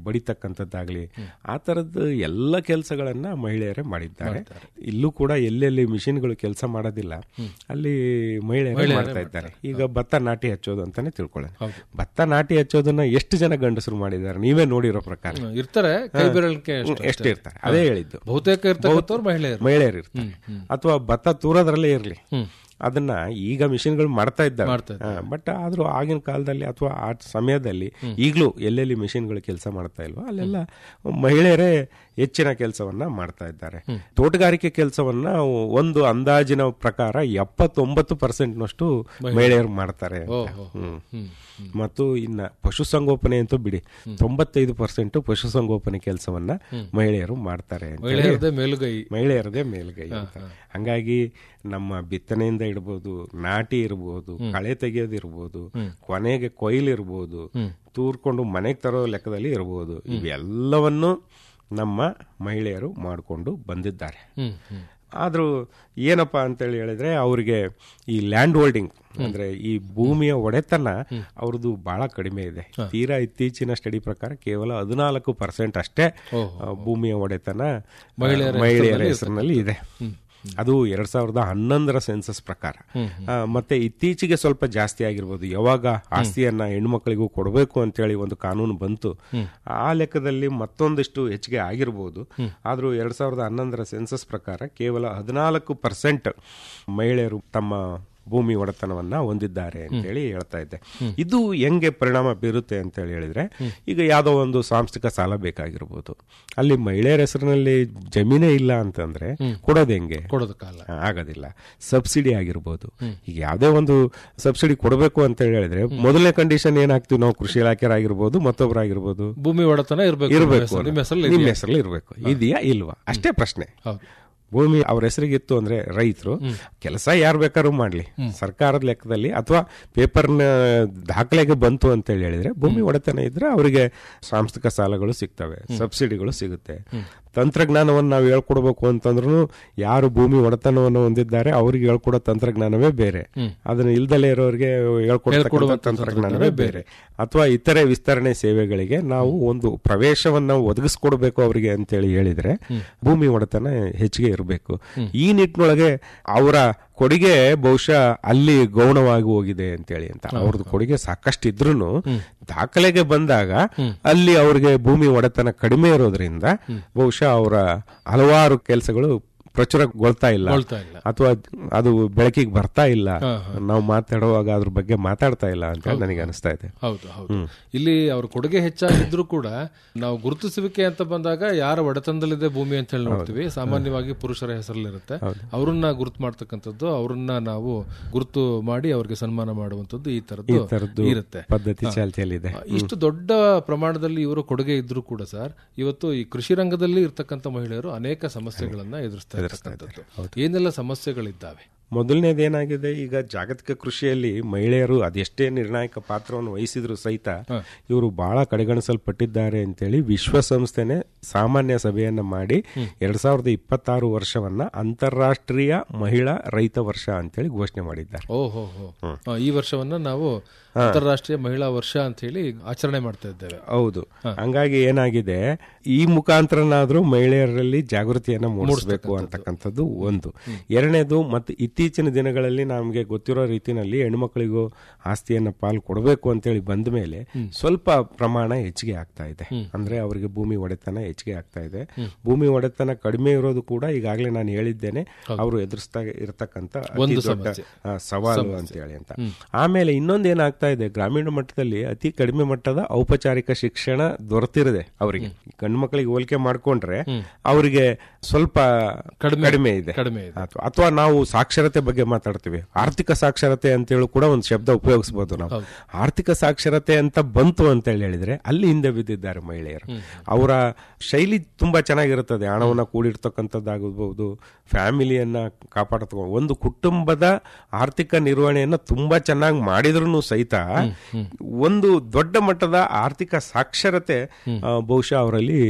ಬಡಿತಕ್ಕಂಥದ್ದಾಗ್ಲಿ ಆ ತರದ್ದು ಎಲ್ಲ ಕೆಲಸಗಳನ್ನ ಮಹಿಳೆಯರೇ ಮಾಡಿದ್ದಾರೆ ಇಲ್ಲೂ ಕೂಡ ಎಲ್ಲೆಲ್ಲಿ ಮಿಷಿನ್ಗಳು ಕೆಲಸ ಮಾಡೋದಿಲ್ಲ ಅಲ್ಲಿ ಮಹಿಳೆಯರೇ ಮಾಡ್ತಾ ಇದ್ದಾರೆ ಈಗ ಭತ್ತ ನಾಟಿ ಹಚ್ಚೋದು ಅಂತಾನೆ ತಿಳ್ಕೊಳ್ಳೋಣ ಭತ್ತ ನಾಟಿ ಹಚ್ಚೋದನ್ನ ಎಷ್ಟು ಜನ ಗಂಡಸರು ಮಾಡಿದ್ದಾರೆ ನೀವೇ ನೋಡಿರೋ ಪ್ರಕಾರ ಇರ್ತಾರೆ ಕೈ ಬೆರಳಿಕೆ ಎಷ್ಟು ಇರ್ತಾರೆ ಅದೇ ಹೇಳಿದ್ದು ಬಹುತೇಕ ಇರ್ತಕ್ಕಂಥವ್ರು ಮಹಿಳೆಯರು ಮಹಿಳೆಯರು ಇರ್ತಾರೆ ಅಥವಾ ಭತ್ತ ತೂರೋದ್ರಲ್ಲೇ ಇರಲಿ ಅದನ್ನ ಈಗ ಮಿಷಿನ್ಗಳು ಮಾಡ್ತಾ ಇದ್ದಾರೆ ಮಾಡ್ತಾ ಬಟ್ ಆದ್ರೂ ಆಗಿನ ಕಾಲದಲ್ಲಿ ಅಥವಾ ಆ ಸಮಯದಲ್ಲಿ ಈಗಲೂ ಎಲ್ಲೆಲ್ಲಿ ಮಿಷಿನ್ಗಳು ಕೆಲಸ ಮಾಡ್ತಾ ಇಲ್ವೋ ಅಲ್ಲೆಲ್ಲ ಮಹಿಳೆಯರೇ ಹೆಚ್ಚಿನ ಕೆಲಸವನ್ನ ಮಾಡ್ತಾ ಇದ್ದಾರೆ ತೋಟಗಾರಿಕೆ ಕೆಲಸವನ್ನ ಒಂದು ಅಂದಾಜಿನ ಪ್ರಕಾರ ಎಪ್ಪತ್ತೊಂಬತ್ತು ಪರ್ಸೆಂಟ್ನಷ್ಟು ಮಹಿಳೆಯರು ಮಾಡ್ತಾರೆ ಅಂತ. ಹ್ಮ್. ಮತ್ತು ಇನ್ನ ಪಶುಸಂಗೋಪನೆ ಅಂತೂ ಬಿಡಿ ತೊಂಬತ್ತೈದು ಪರ್ಸೆಂಟ್ ಪಶುಸಂಗೋಪನೆ ಕೆಲಸವನ್ನ ಮಹಿಳೆಯರು ಮಾಡ್ತಾರೆ ಅಂತ ಹೇಳಿ ಮಹಿಳೆಯರದೇ ಮೇಲುಗೈ ಮಹಿಳೆಯರದೇ ಮೇಲ್ಗೈ ಅಂತ ಹಂಗಾಗಿ ನಮ್ಮ ಬಿತ್ತನೆಯಿಂದ ಇಡ್ಬೋದು ನಾಟಿ ಇರ್ಬೋದು ಕಳೆ ತೆಗೆಯೋದು ಇರ್ಬೋದು ಕೊನೆಗೆ ಕೊಯ್ಲು ಇರ್ಬೋದು ತೂರ್ಕೊಂಡು ಮನೆಗೆ ತರೋ ಲೆಕ್ಕದಲ್ಲಿ ಇರ್ಬೋದು ಇವೆಲ್ಲವನ್ನು ನಮ್ಮ ಮಹಿಳೆಯರು ಮಾಡಿಕೊಂಡು ಬಂದಿದ್ದಾರೆ ಹ್ಮ್ ಹ್ಮ್ ಆದ್ರೂ ಏನಪ್ಪಾ ಅಂತೇಳಿ ಹೇಳಿದ್ರೆ ಅವ್ರಿಗೆ ಈ ಲ್ಯಾಂಡ್ ಹೋಲ್ಡಿಂಗ್ ಅಂದ್ರೆ ಈ ಭೂಮಿಯ ಒಡೆತನ ಅವ್ರದ್ದು ಬಹಳ ಕಡಿಮೆ ಇದೆ ತೀರಾ ಇತ್ತೀಚಿನ ಸ್ಟಡಿ ಪ್ರಕಾರ ಕೇವಲ ಹದಿನಾಲ್ಕು ಪರ್ಸೆಂಟ್ ಅಷ್ಟೇ ಆ, ಭೂಮಿಯ ಒಡೆತನ ಆ, ಮಹಿಳೆಯರ ಹೆಸರಿನಲ್ಲಿ ಇದೆ ಅದು ಎರಡ್ ಸಾವಿರದ ಹನ್ನೊಂದರ ಸೆನ್ಸಸ್ ಪ್ರಕಾರ ಆ, ಮತ್ತೆ ಇತ್ತೀಚೆಗೆ ಸ್ವಲ್ಪ ಜಾಸ್ತಿ ಆಗಿರ್ಬೋದು ಯಾವಾಗ ಆಸ್ತಿಯನ್ನ ಹೆಣ್ಮಕ್ಳಿಗೂ ಕೊಡಬೇಕು ಅಂತೇಳಿ ಒಂದು ಕಾನೂನು ಬಂತು ಆ ಲೆಕ್ಕದಲ್ಲಿ ಮತ್ತೊಂದಿಷ್ಟು ಹೆಚ್ಚಿಗೆ ಆಗಿರ್ಬೋದು ಆದ್ರೂ ಎರಡ್ ಸಾವಿರದ ಹನ್ನೊಂದರ ಸೆನ್ಸಸ್ ಪ್ರಕಾರ ಕೇವಲ ಹದಿನಾಲ್ಕು ಪರ್ಸೆಂಟ್ ಮಹಿಳೆಯರು ತಮ್ಮ ಭೂಮಿ ಒಡೆತನವನ್ನ ಹೊಂದಿದ್ದಾರೆ ಅಂತೇಳಿ ಹೇಳ್ತಾ ಇದ್ದೆ ಇದು ಹೆಂಗೆ ಪರಿಣಾಮ ಬೀರುತ್ತೆ ಅಂತ ಹೇಳಿ ಹೇಳಿದ್ರೆ ಈಗ ಯಾವ್ದೋ ಒಂದು ಸಾಂಸ್ಥಿಕ ಸಾಲ ಬೇಕಾಗಿರ್ಬೋದು ಅಲ್ಲಿ ಮಹಿಳೆಯರ ಹೆಸರಿನಲ್ಲಿ ಜಮೀನೇ ಇಲ್ಲ ಅಂತಂದ್ರೆ ಕೊಡೋದು ಹೆಂಗೆ ಕೊಡೋದು ಕಾಲ ಆ, ಆಗೋದಿಲ್ಲ ಸಬ್ಸಿಡಿ ಆಗಿರ್ಬೋದು ಈಗ ಯಾವುದೇ ಒಂದು ಸಬ್ಸಿಡಿ ಕೊಡಬೇಕು ಅಂತ ಹೇಳಿದ್ರೆ ಮೊದಲನೇ ಕಂಡೀಷನ್ ಏನಾಗ್ತೀವಿ ನಾವು ಕೃಷಿ ಇಲಾಖೆರಾಗಿರ್ಬೋದು ಮತ್ತೊಬ್ಬರಾಗಿರ್ಬೋದು ಭೂಮಿ ಒಡೆತನ ಇರ್ಬೇಕು ಇರಬೇಕು ನಿಮ್ಮ ಹೆಸರಲ್ಲಿ ನಿಮ್ಮ ಹೆಸರಲ್ಲಿ ಇರಬೇಕು ಇದೆಯಾ ಇಲ್ವಾ ಅಷ್ಟೇ ಪ್ರಶ್ನೆ ಹೌದು ಭೂಮಿ ಅವ್ರ ಹೆಸರಿಗಿತ್ತು ಅಂದ್ರೆ ರೈತರು ಕೆಲಸ ಯಾರು ಬೇಕಾದ್ರೂ ಮಾಡ್ಲಿ ಸರ್ಕಾರದ ಲೆಕ್ಕದಲ್ಲಿ ಅಥವಾ ಪೇಪರ್ನ ದಾಖಲೆಗೆ ಬಂತು ಅಂತ ಹೇಳಿ ಹೇಳಿದ್ರೆ ಭೂಮಿ ಒಡೆತನ ಇದ್ರೆ ಅವರಿಗೆ ಸಾಂಸ್ಥಿಕ ಸಾಲಗಳು ಸಿಗ್ತವೆ ಸಬ್ಸಿಡಿಗಳು ಸಿಗುತ್ತೆ ತಂತ್ರಜ್ಞಾನವನ್ನು ನಾವು ಹೇಳ್ಕೊಡ್ಬೇಕು ಅಂತಂದ್ರೂ ಯಾರು ಭೂಮಿ ಒಡೆತನವನ್ನು ಹೊಂದಿದ್ದಾರೆ ಅವ್ರಿಗೆ ಹೇಳ್ಕೊಡೋ ತಂತ್ರಜ್ಞಾನವೇ ಬೇರೆ ಅದನ್ನ ಇಲ್ದಲೇ ಇರೋರಿಗೆ ಹೇಳ್ಕೊಡ್ತಕ್ಕಂಥ ತಂತ್ರಜ್ಞಾನವೇ ಬೇರೆ ಅಥವಾ ಇತರೆ ವಿಸ್ತರಣೆ ಸೇವೆಗಳಿಗೆ ನಾವು ಒಂದು ಪ್ರವೇಶವನ್ನ ಒದಗಿಸ್ಕೊಡ್ಬೇಕು ಅವರಿಗೆ ಅಂತೇಳಿ ಹೇಳಿದ್ರೆ ಭೂಮಿ ಒಡೆತನ ಹೆಚ್ಚಿಗೆ ಇರಬೇಕು ಈ ನಿಟ್ಟಿನೊಳಗೆ ಅವರ ಕೊಡುಗೆ ಬಹುಶಃ ಅಲ್ಲಿ ಗೌಣವಾಗಿ ಹೋಗಿದೆ ಅಂತೇಳಿ ಅಂತ ಅವ್ರದ್ದು ಕೊಡುಗೆ ಸಾಕಷ್ಟು ಇದ್ರೂ ದಾಖಲೆಗೆ ಬಂದಾಗ ಅಲ್ಲಿ ಅವ್ರಿಗೆ ಭೂಮಿ ಒಡೆತನ ಕಡಿಮೆ ಇರೋದ್ರಿಂದ ಬಹುಶಃ ಅವರ ಹಲವಾರು ಕೆಲಸಗಳು ಪ್ರಚುರಗೊಳ್ತಾ ಇಲ್ಲ ಗೊಳ್ತಾ ಇಲ್ಲ. ಅಥವಾ ಅದು ಬೆಳಕಿಗೆ ಬರ್ತಾ ಇಲ್ಲ ನಾವು ಮಾತಾಡುವಾಗ ಅದ್ರ ಬಗ್ಗೆ ಮಾತಾಡ್ತಾ ಇಲ್ಲ ಅಂತ ನನಗೆ ಅನಿಸ್ತಾ ಇದೆ ಹೌದು ಹೌದು ಇಲ್ಲಿ ಅವ್ರ ಕೊಡುಗೆ ಹೆಚ್ಚಾಗಿದ್ರು ಕೂಡ ನಾವು ಗುರುತಿಸುವಿಕೆ ಅಂತ ಬಂದಾಗ ಯಾರ ಒಡೆತನದಲ್ಲಿದೆ ಭೂಮಿ ಅಂತ ಹೇಳಿ ನೋಡ್ತೀವಿ ಸಾಮಾನ್ಯವಾಗಿ ಪುರುಷರ ಹೆಸರಲ್ಲಿರುತ್ತೆ ಅವ್ರನ್ನ ಗುರುತು ಮಾಡ್ತಕ್ಕಂಥದ್ದು ಅವ್ರನ್ನ ನಾವು ಗುರುತು ಮಾಡಿ ಅವ್ರಿಗೆ ಸನ್ಮಾನ ಮಾಡುವಂತದ್ದು ಈ ತರದ್ದು ತರದ್ದು ಇರುತ್ತೆ ಪದ್ಧತಿ ಚಾಲ್ತಿಯಲ್ಲಿದೆ ಇಷ್ಟು ದೊಡ್ಡ ಪ್ರಮಾಣದಲ್ಲಿ ಇವರು ಕೊಡುಗೆ ಇದ್ರೂ ಕೂಡ ಸರ್ ಇವತ್ತು ಈ ಕೃಷಿ ರಂಗದಲ್ಲಿ ಇರ್ತಕ್ಕಂಥ ಮಹಿಳೆಯರು ಅನೇಕ ಸಮಸ್ಯೆಗಳನ್ನ ಎದುರಿಸ್ತಾ ಇರ್ತಕ್ಕಂಥದ್ದು ಏನೆಲ್ಲ ಸಮಸ್ಯೆಗಳಿದ್ದಾವೆ ಮೊದಲನೇದೇನಾಗಿದೆ ಈಗ ಜಾಗತಿಕ ಕೃಷಿಯಲ್ಲಿ ಮಹಿಳೆಯರು ಅದೆಷ್ಟೇ ನಿರ್ಣಾಯಕ ಪಾತ್ರವನ್ನು ವಹಿಸಿದ್ರು ಸಹಿತ ಇವರು ಬಹಳ ಕಡೆಗಣಿಸಲ್ಪಟ್ಟಿದ್ದಾರೆ ಅಂತೇಳಿ ವಿಶ್ವಸಂಸ್ಥೆನೆ ಸಾಮಾನ್ಯ ಸಭೆಯನ್ನ ಮಾಡಿ ಎರಡ್ ಸಾವಿರದ ಇಪ್ಪತ್ತಾರು ವರ್ಷವನ್ನ ಅಂತಾರಾಷ್ಟ್ರೀಯ ಮಹಿಳಾ ರೈತ ವರ್ಷ ಅಂತೇಳಿ ಘೋಷಣೆ ಮಾಡಿದ್ದಾರೆ ಓಹೋ ಹೋ ಈ ವರ್ಷವನ್ನ ನಾವು ಅಂತಾರಾಷ್ಟ್ರೀಯ ಮಹಿಳಾ ವರ್ಷ ಅಂತ ಹೇಳಿ ಆಚರಣೆ ಮಾಡ್ತಾ ಇದ್ದೇವೆ ಹೌದು ಹಂಗಾಗಿ ಏನಾಗಿದೆ ಈ ಮುಖಾಂತರನಾದ್ರೂ ಮಹಿಳೆಯರಲ್ಲಿ ಜಾಗೃತಿಯನ್ನ ಮೂಡಿಸಬೇಕು ಅಂತಕ್ಕಂಥದ್ದು ಒಂದು ಎರಡನೇದು ಮತ್ತೆ ಇತ್ತೀಚಿನ ದಿನಗಳಲ್ಲಿ ನಮಗೆ ಗೊತ್ತಿರೋ ರೀತಿನಲ್ಲಿ ಹೆಣ್ಮಕ್ಳಿಗೂ ಆಸ್ತಿಯನ್ನ ಪಾಲು ಕೊಡಬೇಕು ಅಂತೇಳಿ ಬಂದ ಮೇಲೆ ಸ್ವಲ್ಪ ಪ್ರಮಾಣ ಹೆಚ್ಚಿಗೆ ಆಗ್ತಾ ಇದೆ ಅಂದ್ರೆ ಅವರಿಗೆ ಭೂಮಿ ಒಡೆತನ ಹೆಚ್ಚಿಗೆ ಆಗ್ತಾ ಇದೆ ಭೂಮಿ ಒಡೆತನ ಕಡಿಮೆ ಇರೋದು ಕೂಡ ಈಗಾಗಲೇ ನಾನು ಹೇಳಿದ್ದೇನೆ ಅವರು ಎದುರಿಸ್ತಾ ಇರತಕ್ಕಂತ ಅತಿ ದೊಡ್ಡ ಆ, ಸವಾಲು ಅಂತ ಹೇಳಿ ಅಂತ ಆಮೇಲೆ ಇನ್ನೊಂದು ಏನಾಗ್ತಾ ಇದೆ ಗ್ರಾಮೀಣ ಮಟ್ಟದಲ್ಲಿ ಅತಿ ಕಡಿಮೆ ಮಟ್ಟದ ಔಪಚಾರಿಕ ಶಿಕ್ಷಣ ದೊರೆತಿರದೆ ಅವರಿಗೆ ಗಂಡು ಮಕ್ಕಳಿಗೆ ಹೋಲಿಕೆ ಮಾಡ್ಕೊಂಡ್ರೆ ಅವರಿಗೆ ಸ್ವಲ್ಪ ಕಡಿಮೆ ಇದೆ ಕಡಿಮೆ ಇದೆ ಅಥವಾ- ಅಥವಾ ನಾವು ಸಾಕ್ಷರತೆ ಬಗ್ಗೆ ಮಾತಾಡ್ತೀವಿ ಆರ್ಥಿಕ ಸಾಕ್ಷರತೆ ಅಂತೇಳಿ ಕೂಡ ಒಂದು ಶಬ್ದ ಉಪಯೋಗಿಸಬಹುದು ನಾವು ಆರ್ಥಿಕ ಸಾಕ್ಷರತೆ ಅಂತ ಬಂತು ಅಂತ ಹೇಳಿ ಹೇಳಿದ್ರೆ ಅಲ್ಲಿ ಹಿಂದೆ ಬಿದ್ದಿದ್ದಾರೆ ಮಹಿಳೆಯರು ಅವರ ಶೈಲಿ ತುಂಬಾ ಚೆನ್ನಾಗಿರುತ್ತದೆ ಹಣವನ್ನ ಕೂಡಿರ್ತಕ್ಕಂಥದ್ದಾಗಬಹುದು ಫ್ಯಾಮಿಲಿಯನ್ನ ಕಾಪಾಡತಕ್ಕ ಒಂದು ಕುಟುಂಬದ ಆರ್ಥಿಕ ನಿರ್ವಹಣೆಯನ್ನ ತುಂಬಾ ಚೆನ್ನಾಗಿ ಮಾಡಿದ್ರು ಸಹಿತ ಒಂದು ದೊಡ್ಡ ಮಟ್ಟದ ಆರ್ಥಿಕ ಸಾಕ್ಷರತೆ ಆ, ಬಹುಶಃ ಅವರಲ್ಲಿ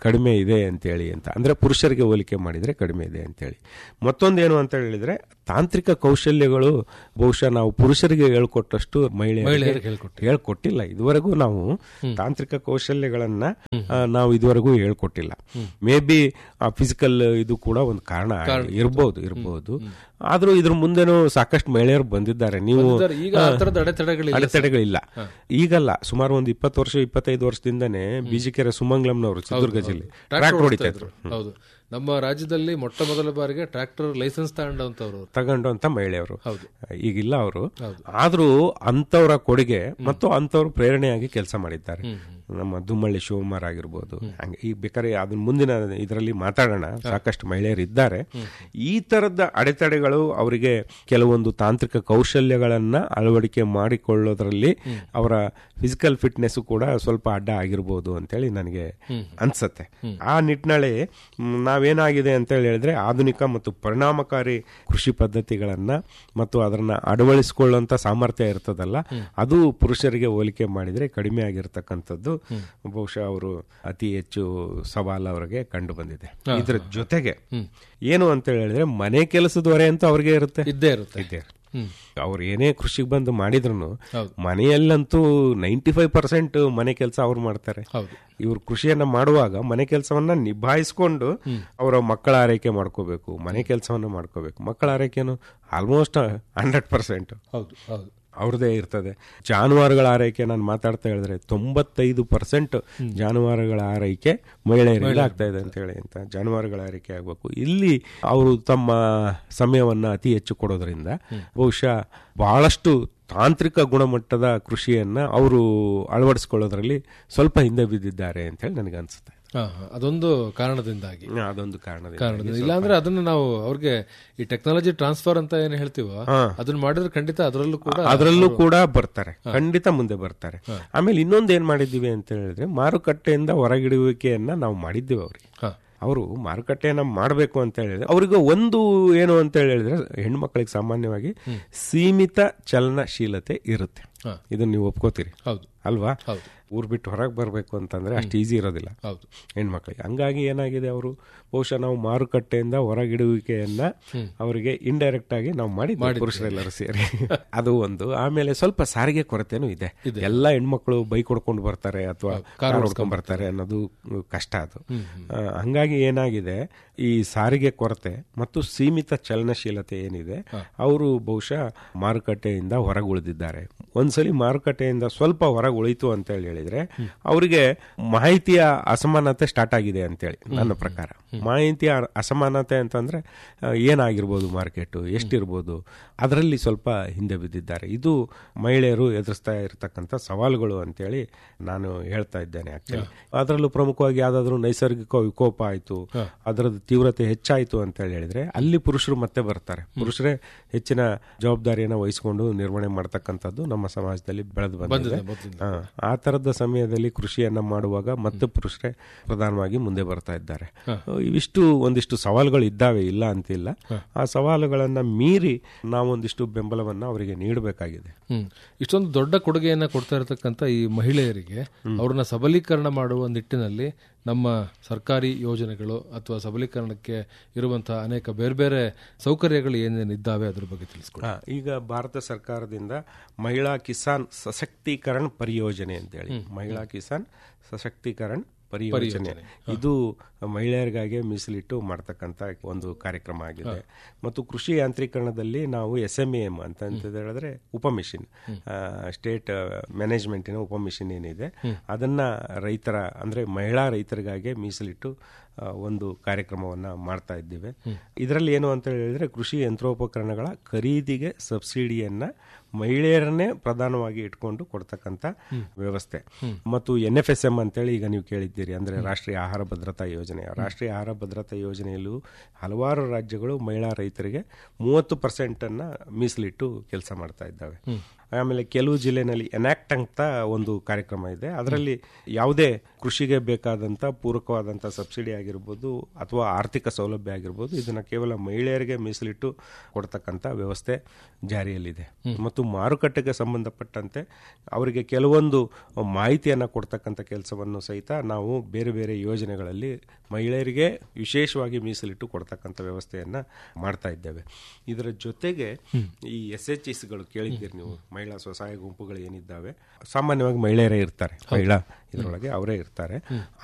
ಕಡಿಮೆ ಇದೆ ಅಂತೇಳಿ ಅಂತ ಅಂದ್ರೆ ಪುರುಷರಿಗೆ ಹೋಲಿಕೆ ಮಾಡಿದ್ರೆ ಕಡಿಮೆ ಇದೆ ಅಂತೇಳಿ ಮತ್ತೊಂದೇನು ಅಂತ ಹೇಳಿದ್ರೆ ತಾಂತ್ರಿಕ ಕೌಶಲ್ಯಗಳು ಬಹುಶಃ ನಾವು ಪುರುಷರಿಗೆ ಹೇಳ್ಕೊಟ್ಟಷ್ಟು ಮಹಿಳೆಯರಿಗೆ ಮಹಿಳೆಯರಿಗೆ ಹೇಳ್ಕೊಟ್ಟಿಲ್ಲ. ಹೇಳ್ಕೊಟ್ಟಿಲ್ಲ ಇದುವರೆಗೂ ನಾವು ತಾಂತ್ರಿಕ ಕೌಶಲ್ಯಗಳನ್ನ ಆ, ನಾವು ಇದುವರೆಗೂ ಹೇಳ್ಕೊಟ್ಟಿಲ್ಲ ಮೇ ಬಿ ಫಿಸಿಕಲ್ ಇದು ಕೂಡ ಒಂದು ಕಾರಣ ಇರಬಹುದು ಇರಬಹುದು ಆದ್ರೂ ಇದ್ರ ಮುಂದೆನೂ ಸಾಕಷ್ಟು ಮಹಿಳೆಯರು ಬಂದಿದ್ದಾರೆ ನೀವು ಬಂದಿದ್ದಾರೆ. ಈಗ ಆ ಥರದ ಅಡೆತಡೆಗಳಿಲ್ಲ ಅಡೆತಡೆಗಳಿಲ್ಲ ಈಗಲ್ಲ ಸುಮಾರು ಒಂದು ಇಪ್ಪತ್ತು ವರ್ಷ ಇಪ್ಪತ್ತೈದು ವರ್ಷದಿಂದನೇ ಬಿಜಿಕೆರೆ ಸುಮಂಗ್ಲಂನವರು ಚಿತ್ರದುರ್ಗ ಜಿಲ್ಲೆ ಟ್ರ್ಯಾಕ್ಟರ್ ಹೊಡಿತಾ ಇದ್ರು ಹೌದು ನಮ್ಮ ರಾಜ್ಯದಲ್ಲಿ ಮೊಟ್ಟ ಮೊದಲ ಬಾರಿಗೆ ಟ್ರ್ಯಾಕ್ಟರ್ ಲೈಸೆನ್ಸ್ ತಗೊಂಡಂತವ್ರು ತಗೊಂಡು ಅಂತ ಮಹಿಳೆಯವರು ಹೌದು. ಈಗಿಲ್ಲ ಅವರು ಆದ್ರೂ ಅಂತವರ ಕೊಡುಗೆ ಮತ್ತು ಅಂತವ್ರ ಪ್ರೇರಣೆಯಾಗಿ ಕೆಲಸ ಮಾಡಿದ್ದಾರೆ ನಮ್ಮ ದುಮ್ಮಳ್ಳಿ ಶಿವಕುಮಾರ್ ಆಗಿರ್ಬೋದು ಹಂಗೆ ಈ ಬೇಕಾದ್ರೆ ಅದನ್ನ ಮುಂದಿನ ಇದರಲ್ಲಿ ಮಾತಾಡೋಣ ಸಾಕಷ್ಟು ಮಹಿಳೆಯರು ಇದ್ದಾರೆ ಈ ತರದ ಅಡೆತಡೆಗಳು ಅವರಿಗೆ ಕೆಲವೊಂದು ತಾಂತ್ರಿಕ ಕೌಶಲ್ಯಗಳನ್ನ ಅಳವಡಿಕೆ ಮಾಡಿಕೊಳ್ಳೋದ್ರಲ್ಲಿ ಅವರ ಫಿಸಿಕಲ್ ಫಿಟ್ನೆಸ್ ಕೂಡ ಸ್ವಲ್ಪ ಅಡ್ಡ ಆಗಿರ್ಬೋದು ಅಂತೇಳಿ ನನಗೆ ಅನ್ಸತ್ತೆ ಆ ನಿಟ್ಟಿನಲ್ಲಿ ಮ್, ನಾವೇನಾಗಿದೆ ಅಂತ ಹೇಳಿದ್ರೆ ಆಧುನಿಕ ಮತ್ತು ಪರಿಣಾಮಕಾರಿ ಕೃಷಿ ಪದ್ಧತಿಗಳನ್ನ ಮತ್ತು ಅದನ್ನ ಅಳವಡಿಸಿಕೊಳ್ಳುವಂತ ಸಾಮರ್ಥ್ಯ ಇರ್ತದಲ್ಲ ಅದು ಪುರುಷರಿಗೆ ಹೋಲಿಕೆ ಮಾಡಿದ್ರೆ ಕಡಿಮೆ ಆಗಿರ್ತಕ್ಕಂಥದ್ದು ಬಹುಶಃ ಅವರು ಅತಿ ಹೆಚ್ಚು ಸವಾಲು ಅವರಿಗೆ ಕಂಡು ಬಂದಿದೆ ಇದ್ರ ಜೊತೆಗೆ ಏನು ಅಂತ ಹೇಳಿದ್ರೆ ಮನೆ ಕೆಲಸದವರೆ ಅಂತ ಅವ್ರಿಗೆ ಇರುತ್ತೆ ಇದ್ದೇ ಇರುತ್ತೆ ಇದ್ದೇ ಅವ್ರು ಏನೇ ಕೃಷಿಗೆ ಬಂದು ಮಾಡಿದ್ರು ಹೌದು. ಮನೆಯಲ್ಲಂತೂ ನೈಂಟಿ ಫೈವ್ ಪರ್ಸೆಂಟ್ ಮನೆ ಕೆಲಸ ಅವ್ರು ಮಾಡ್ತಾರೆ ಹೌದು ಇವ್ರು ಕೃಷಿಯನ್ನ ಮಾಡುವಾಗ ಮನೆ ಕೆಲಸವನ್ನ ನಿಭಾಯಿಸ್ಕೊಂಡು ಅವರ ಮಕ್ಕಳ ಆರೈಕೆ ಮಾಡ್ಕೋಬೇಕು ಮನೆ ಕೆಲಸವನ್ನ ಮಾಡ್ಕೋಬೇಕು ಮಕ್ಕಳ ಆರೈಕೆನು ಆಲ್ಮೋಸ್ಟ್ ಹಂಡ್ರೆಡ್ ಪರ್ಸೆಂಟ್ ಹೌದು ಹೌದು ಅವ್ರದೇ ಇರ್ತದೆ ಜಾನುವಾರುಗಳ ಆರೈಕೆ ನಾನು ಮಾತಾಡ್ತಾ ಹೇಳಿದ್ರೆ ತೊಂಬತ್ತೈದು ಪರ್ಸೆಂಟ್ ಜಾನುವಾರುಗಳ ಆರೈಕೆ ಮಹಿಳೆಯರಿಗೆ ಆಗ್ತಾ ಇದೆ ಅಂತ ಹೇಳಿ ಅಂತ ಜಾನುವಾರುಗಳ ಆರೈಕೆ ಆಗಬೇಕು ಇಲ್ಲಿ ಅವರು ತಮ್ಮ ಸಮಯವನ್ನ ಅತಿ ಹೆಚ್ಚು ಕೊಡೋದ್ರಿಂದ ಬಹುಶಃ ಬಹಳಷ್ಟು ತಾಂತ್ರಿಕ ಗುಣಮಟ್ಟದ ಕೃಷಿಯನ್ನ ಅವರು ಅಳವಡಿಸ್ಕೊಳ್ಳೋದ್ರಲ್ಲಿ ಸ್ವಲ್ಪ ಹಿಂದೆ ಬಿದ್ದಿದ್ದಾರೆ ಅಂತ ಹೇಳಿ ನನಗೆ ಅನ್ಸುತ್ತೆ ಹಾ, ಹಾ. ಅದೊಂದು ಕಾರಣದಿಂದಾಗಿ ಅದೊಂದು ಕಾರಣದಿಂದ ಕಾರಣದಿಂದ ಇಲ್ಲಾಂದ್ರೆ ಅದನ್ನ ನಾವು ಅವ್ರಿಗೆ ಈ ಟೆಕ್ನಾಲಜಿ ಟ್ರಾನ್ಸ್ಫರ್ ಅಂತ ಏನ್ ಹೇಳ್ತೀವೋ ಅದನ್ನ ಮಾಡಿದ್ರೆ ಖಂಡಿತ ಅದರಲ್ಲೂ ಕೂಡ ಅದರಲ್ಲೂ ಕೂಡ ಬರ್ತಾರೆ ಖಂಡಿತ ಮುಂದೆ ಬರ್ತಾರೆ ಆಮೇಲೆ ಇನ್ನೊಂದು ಏನ್ ಮಾಡಿದ್ದೀವಿ ಅಂತ ಹೇಳಿದ್ರೆ ಮಾರುಕಟ್ಟೆಯಿಂದ ಹೊರಗಿಡುವಿಕೆಯನ್ನ ನಾವು ಮಾಡಿದ್ದೀವಿ ಅವ್ರಿಗೆ ಹಾ. ಅವರು ಮಾರುಕಟ್ಟೆಯನ್ನ ಮಾಡಬೇಕು ಅಂತ ಹೇಳಿದ್ರೆ ಅವ್ರಿಗೆ ಒಂದು ಏನು ಅಂತ ಹೇಳಿದ್ರೆ ಹೆಣ್ಮಕ್ಳಿಗೆ ಸಾಮಾನ್ಯವಾಗಿ ಸೀಮಿತ ಚಲನಶೀಲತೆ ಇರುತ್ತೆ ಹಾ. ಇದನ್ನ ನೀವು ಒಪ್ಕೋತೀರಿ ಹೌದು ಅಲ್ವಾ ಹೌದು. ಊರ್ ಬಿಟ್ಟು ಹೊರಗೆ ಬರಬೇಕು ಅಂತಂದ್ರೆ ಅಷ್ಟು ಈಸಿ ಇರೋದಿಲ್ಲ ಹೌದು ಹೆಣ್ಮಕ್ಳಿಗೆ ಹಂಗಾಗಿ ಏನಾಗಿದೆ ಅವರು ಬಹುಶಃ ನಾವು ಮಾರುಕಟ್ಟೆಯಿಂದ ಹೊರಗಿಡುವಿಕೆಯನ್ನ ಅವರಿಗೆ ಇಂಡೈರೆಕ್ಟ್ ಆಗಿ ನಾವು ಮಾಡಿದ್ವಿ ಪುರುಷರೆಲ್ಲರೂ ಸೇರಿ ಅದು ಒಂದು ಆಮೇಲೆ ಸ್ವಲ್ಪ ಸಾರಿಗೆ ಕೊರತೆನೂ ಇದೆ ಎಲ್ಲ ಹೆಣ್ಮಕ್ಳು ಬೈಕ್ ಹೊಡ್ಕೊಂಡು ಬರ್ತಾರೆ ಅಥವಾ ಕಾರ್ ಹೊಡ್ಕೊಂಡು ಬರ್ತಾರೆ ಅನ್ನೋದು ಕಷ್ಟ ಅದು ಆ, ಹಂಗಾಗಿ ಏನಾಗಿದೆ ಈ ಸಾರಿಗೆ ಕೊರತೆ ಮತ್ತು ಸೀಮಿತ ಚಲನಶೀಲತೆ ಏನಿದೆ ಅವರು ಬಹುಶಃ ಮಾರುಕಟ್ಟೆಯಿಂದ ಹೊರಗೆ ಉಳಿದಿದ್ದಾರೆ ಒಂದ್ಸಲಿ ಮಾರುಕಟ್ಟೆಯಿಂದ ಸ್ವಲ್ಪ ಹೊರಗೆ ಉಳಿತು ಅಂತ ಹೇಳಿ ಹೇಳಿದ್ರೆ ಅವರಿಗೆ ಮಾಹಿತಿಯ ಅಸಮಾನತೆ ಸ್ಟಾರ್ಟ್ ಆಗಿದೆ ಅಂತೇಳಿ ನನ್ನ ಪ್ರಕಾರ ಮಾಹಿತಿಯ ಅಸಮಾನತೆ ಅಂತಂದ್ರೆ ಆ, ಏನಾಗಿರ್ಬೋದು ಮಾರ್ಕೆಟ್ ಎಷ್ಟಿರ್ಬೋದು ಅದರಲ್ಲಿ ಸ್ವಲ್ಪ ಹಿಂದೆ ಬಿದ್ದಿದ್ದಾರೆ ಇದು ಮಹಿಳೆಯರು ಎದುರಿಸ್ತಾ ಇರತಕ್ಕಂಥ ಸವಾಲುಗಳು ಅಂತೇಳಿ ನಾನು ಹೇಳ್ತಾ ಇದ್ದೇನೆ ಆಕ್ಚುಲಿ ಅದರಲ್ಲೂ ಪ್ರಮುಖವಾಗಿ ಯಾವ್ದಾದ್ರು ನೈಸರ್ಗಿಕ ವಿಕೋಪ ಆಯ್ತು ಅದರದ್ದು ತೀವ್ರತೆ ಹೆಚ್ಚಾಯ್ತು ಅಂತ ಹೇಳಿ ಹೇಳಿದ್ರೆ ಅಲ್ಲಿ ಪುರುಷರು ಮತ್ತೆ ಬರ್ತಾರೆ ಪುರುಷರೇ ಹೆಚ್ಚಿನ ಜವಾಬ್ದಾರಿಯನ್ನು ವಹಿಸಿಕೊಂಡು ನಿರ್ವಹಣೆ ಮಾಡ್ತಕ್ಕಂಥದ್ದು ನಮ್ಮ ಸಮಾಜದಲ್ಲಿ ಬೆಳೆದು ಬಂದಿದೆ ಮೊದ್ಲಿಂದ. ಹಾ, ಆ ತರದ ಸಮಯದಲ್ಲಿ ಕೃಷಿಯನ್ನ ಮಾಡುವಾಗ ಮತ್ತೆ ಪುರುಷರೇ ಪ್ರಧಾನವಾಗಿ ಮುಂದೆ ಬರ್ತಾ ಇದ್ದಾರೆ ಇವಿಷ್ಟು ಒಂದಿಷ್ಟು ಸವಾಲುಗಳು ಇದ್ದಾವೆ ಇಲ್ಲ ಅಂತಿಲ್ಲ ಆ ಸವಾಲುಗಳನ್ನ ಮೀರಿ ನಾವೊಂದಿಷ್ಟು ಬೆಂಬಲವನ್ನ ಅವರಿಗೆ ನೀಡಬೇಕಾಗಿದೆ ಹ್ಮ್ ಇಷ್ಟೊಂದು ದೊಡ್ಡ ಕೊಡುಗೆಯನ್ನ ಕೊಡ್ತಾ ಇರತಕ್ಕಂತ ಈ ಮಹಿಳೆಯರಿಗೆ ಅವ್ರನ್ನ ಸಬಲೀಕರಣ ಮಾಡುವ ನಿಟ್ಟಿನಲ್ಲಿ ನಮ್ಮ ಸರ್ಕಾರಿ ಯೋಜನೆಗಳು ಅಥವಾ ಸಬಲೀಕರಣಕ್ಕೆ ಇರುವಂತಹ ಅನೇಕ ಬೇರೆ ಬೇರೆ ಸೌಕರ್ಯಗಳು ಏನೇನಿದ್ದಾವೆ ಅದ್ರ ಬಗ್ಗೆ ತಿಳಿಸ್ಕೊಡಿ ಹಾ, ಈಗ ಭಾರತ ಸರ್ಕಾರದಿಂದ ಮಹಿಳಾ ಕಿಸಾನ್ ಸಶಕ್ತೀಕರಣ ಪರಿಯೋಜನೆ ಅಂತೇಳಿ ಮಹಿಳಾ ಕಿಸಾನ್ ಸಶಕ್ತೀಕರಣ ಪರಿಯೋಜನೆ ಇದು ಮಹಿಳೆಯರಿಗಾಗಿ ಮೀಸಲಿಟ್ಟು ಮಾಡ್ತಕ್ಕಂಥ ಒಂದು ಕಾರ್ಯಕ್ರಮ ಆಗಿದೆ ಮತ್ತು ಕೃಷಿ ಯಾಂತ್ರೀಕರಣದಲ್ಲಿ ನಾವು ಎಸ್ ಎಂ ಎಂ ಅಂತ ಅಂತ ಹೇಳಿದ್ರೆ ಉಪಮಿಷನ್ ಸ್ಟೇಟ್ ಮ್ಯಾನೇಜ್ಮೆಂಟಿನ ಉಪಮಿಷನ್ ಏನಿದೆ ಅದನ್ನ ರೈತರ ಅಂದ್ರೆ ಮಹಿಳಾ ರೈತರಿಗಾಗಿ ಮೀಸಲಿಟ್ಟು ಆ, ಒಂದು ಕಾರ್ಯಕ್ರಮವನ್ನ ಮಾಡ್ತಾ ಇದ್ದೇವೆ ಇದರಲ್ಲಿ ಏನು ಅಂತ ಹೇಳಿದ್ರೆ ಕೃಷಿ ಯಂತ್ರೋಪಕರಣಗಳ ಖರೀದಿಗೆ ಸಬ್ಸಿಡಿಯನ್ನ ಮಹಿಳೆಯರನ್ನೇ ಪ್ರಧಾನವಾಗಿ ಇಟ್ಕೊಂಡು ಕೊಡ್ತಕ್ಕಂಥ ವ್ಯವಸ್ಥೆ ಮತ್ತು ಎನ್ ಎಫ್ ಎಸ್ ಎಂ ಅಂತೇಳಿ ಈಗ ನೀವು ಕೇಳಿದ್ದೀರಿ ಅಂದ್ರೆ ರಾಷ್ಟ್ರೀಯ ಆಹಾರ ಭದ್ರತಾ ಯೋಜನೆ ರಾಷ್ಟ್ರೀಯ ಆಹಾರ ಭದ್ರತಾ ಯೋಜನೆಯಲ್ಲೂ ಹಲವಾರು ರಾಜ್ಯಗಳು ಮಹಿಳಾ ರೈತರಿಗೆ ಮೂವತ್ತು ಪರ್ಸೆಂಟ್ ಅನ್ನ ಮೀಸಲಿಟ್ಟು ಕೆಲಸ ಮಾಡ್ತಾ ಇದ್ದಾವೆ ಆಮೇಲೆ ಕೆಲವು ಜಿಲ್ಲೆನಲ್ಲಿ ಎನಾಕ್ಟ್ ಅಂತ ಒಂದು ಕಾರ್ಯಕ್ರಮ ಇದೆ ಅದರಲ್ಲಿ ಯಾವುದೇ ಕೃಷಿಗೆ ಬೇಕಾದಂತ ಪೂರಕವಾದಂತ ಸಬ್ಸಿಡಿ ಆಗಿರ್ಬೋದು ಅಥವಾ ಆರ್ಥಿಕ ಸೌಲಭ್ಯ ಆಗಿರ್ಬೋದು ಇದನ್ನ ಕೇವಲ ಮಹಿಳೆಯರಿಗೆ ಮೀಸಲಿಟ್ಟು ಕೊಡ್ತಕ್ಕಂಥ ವ್ಯವಸ್ಥೆ ಜಾರಿಯಲ್ಲಿದೆ ಮತ್ತು ಮಾರುಕಟ್ಟೆಗೆ ಸಂಬಂಧಪಟ್ಟಂತೆ ಅವರಿಗೆ ಕೆಲವೊಂದು ಮಾಹಿತಿಯನ್ನ ಕೊಡ್ತಕ್ಕಂಥ ಕೆಲಸವನ್ನು ಸಹಿತ ನಾವು ಬೇರೆ ಬೇರೆ ಯೋಜನೆಗಳಲ್ಲಿ ಮಹಿಳೆಯರಿಗೆ ವಿಶೇಷವಾಗಿ ಮೀಸಲಿಟ್ಟು ಕೊಡ್ತಕ್ಕಂಥ ವ್ಯವಸ್ಥೆಯನ್ನ ಮಾಡ್ತಾ ಇದ್ದೇವೆ ಇದರ ಜೊತೆಗೆ ಈ ಎಸ್ ಎಚ್ ಗಳು ಕೇಳಿದ್ದೀರಿ ನೀವು ಮಹಿಳಾ ಸ್ವಸಹಾಯ ಗುಂಪುಗಳು ಏನಿದ್ದಾವೆ ಸಾಮಾನ್ಯವಾಗಿ ಮಹಿಳೆಯರೇ ಇರ್ತಾರೆ ಮಹಿಳಾ ಇದರೊಳಗೆ ಅವರೇ ಇರ್ತಾರೆ